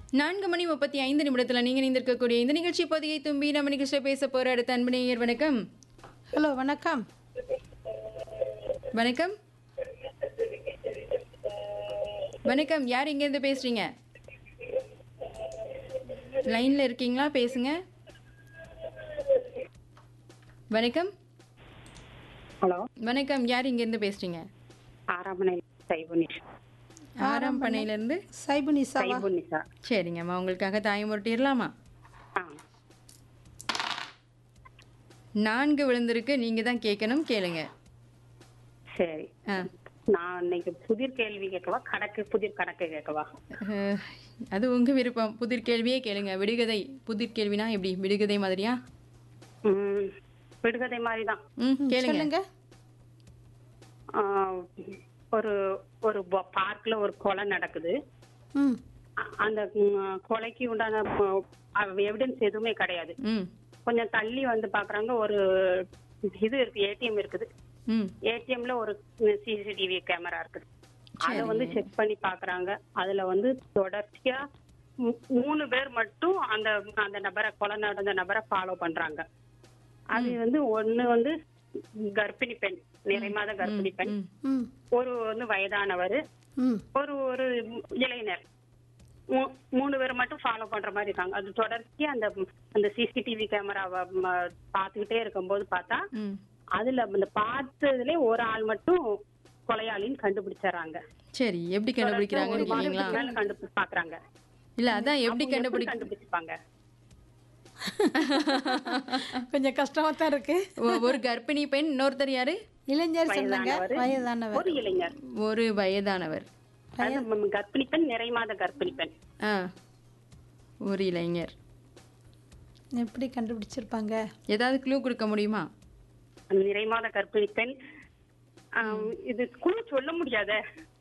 நான்கு மணி முப்பத்தி ஐந்து நிமிடத்தில் நீங்கள் இணைந்திருக்கக்கூடிய இந்த நிகழ்ச்சி பொதிகை தும்பி நம்ம நிகழ்ச்சியில் பேச போகிற அடுத்த அன்பு நேயர் வணக்கம் ஹலோ வணக்கம் வணக்கம் வணக்கம் யார் இங்கேருந்து பேசுறீங்க லைனில் இருக்கீங்களா பேசுங்க வணக்கம் ஹலோ வணக்கம் யார் இங்கேருந்து பேசுறீங்க ஆறாமனை சைபுனிஷா ஆறாம் பண்ணையிலேருந்து சைபு நிசாவா சைபுனிஷா சரிங்கம்மா உங்களுக்காக தாயமுருட்டிடலாமா ஆ நான்கு விழுந்திருக்கு நீங்கள் தான் கேட்கணும் கேளுங்க சரி ஆ நான் இன்னைக்கு புதிர் கேள்வி கேட்கவா கணக்கு புதிர் கணக்கு கேட்கவா அஹ், அது உங்க விருப்பம் புதிர் கேள்வியே கேளுங்க விடுகதை புதிர் கேள்வினா எப்படி விடுகதை மாதிரியா ம் விடுகதை மாதிரி தான் ம் கேளுங்க சொல்லுங்க ஒரு ஒரு பார்க்ல ஒரு கொலை நடக்குது ம் அ- அந்த ம், கொலைக்கு உண்டான எவிடன்ஸ் எதுவுமே கிடையாது ம் கொஞ்சம் தள்ளி வந்து பாக்குறாங்க ஒரு இது இருக்கு ஏடிஎம் இருக்குது ம் ஏடிஎம்ல ஒரு சிசிடிவி கேமரா இருக்குது அத வந்து செக் பண்ணி பாக்குறாங்க அதுல வந்து தொடர்ச்சியா மூ- மூணு பேர் மட்டும் அந்த அந்த நபரை கொலை நடந்த நபரை ஃபாலோ பண்றாங்க அது வந்து ஒண்ணு வந்து கர்ப்பிணி பெண் நிறைமாத கர்ப்பிணி பெண் ம் ம் ஒரு வந்து வயதானவர் ம் ஒரு ஒரு இளைஞர் மூ- மூணு பேர் மட்டும் ஃபாலோ பண்ற மாதிரி இருக்காங்க அது தொடர்ச்சியா அந்த அந்த சிசிடிவி கேமராவை பார்த்துக்கிட்டே இருக்கும்போது பார்த்தா ம் அதுல அந்த பார்த்ததுல ஒரு ஆள் மட்டும் கொலையாளின்னு கண்டுபிடிச்சறாங்க சரி எப்படி கண்டுபிடிக்கிறாங்கன்னு கேக்குறீங்களா கண்டுபிடிச்சு பாக்குறாங்க இல்ல அதான் எப்படி கண்டுபிடி கண்டுபிடிச்சுப்பாங்க கொஞ்சம் கஷ்டமா தான் இருக்கு ஒ- ஒரு கர்ப்பிணி பெண் இன்னொருத்தர் யாரு இளைஞர் சொன்னாங்க வயதானவர். வயதானவர் ஒரு இளைஞர் ஒரு வயதானவர் அது ம், கர்ப்பிணி பெண் நிறைமாத கர்ப்பிணி பெண் ஆ ஒரு இளைஞர் எப்படி கண்டுபிடிச்சிருப்பாங்க ஏதாவது க்ளூ கொடுக்க முடியுமா அந்த நிறைமாத கர்ப்பிணி பெண் ஆம், இது குழு சொல்ல முடியாத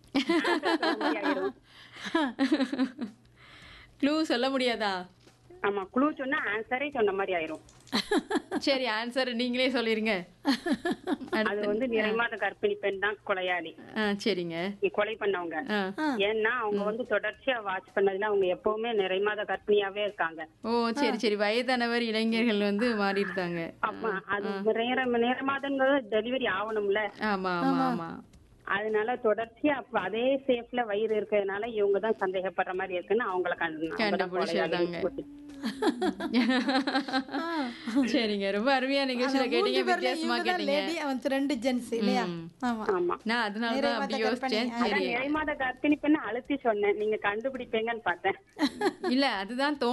க்ளூ சொல்ல முடியாதா ஆமா குழு சொன்னா ஆன்சரே சொன்ன மாதிரி ஆயிரும் சரி ஆன்சர் நீங்களே சொல்லிருங்க அது வந்து நிறைமாத கர்ப்பிணி பெண் தான் கொலையாளி ஆ சரிங்க இ- கொலை பண்ணவங்க ஆ ஏன்னா அவங்க வந்து தொடர்ச்சியா வாட்ச் பண்ணதுல அவங்க எப்பவுமே நிறைமாத கர்ப்பிணியாவே இருக்காங்க ஓ சரி சரி வயதானவர் இளைஞர்கள் வந்து மாறி இருந்தாங்க ஆமா அது நேரம் நேரமாதங்கிறது டெலிவரி ஆகணும்ல ஆமா ஆமா ஆமா அதனால தொடர்ச்சியா அப்ப அதே சேஃப்ல வயிறு இருக்கிறதுனால இவங்க தான் சந்தேகப்படுற மாதிரி இருக்குன்னு அவங்கள கண்டு- அவங்க தான் கண்டுபிடிச்சிருந்தாங்க. கொலையாளின்னு சரிங்க ரொம்ப அருமையா நிகழ்ச்சியில கேட்டீங்க வித்தியாசமா கேட்டீங்க லேடி அவன் ரெண்டு ஜென்ஸ் இல்லையா ஆமா ஆமா நான் அதனால தான் அப்படி யோசிச்சேன் அதான் சரி நிறைமாத கர்ப்பிணி பெண்ணு அழுத்தி சொன்னேன் நீங்க கண்டுபிடிப்பீங்கன்னு பார்த்தேன் இல்ல அதுதான் தோ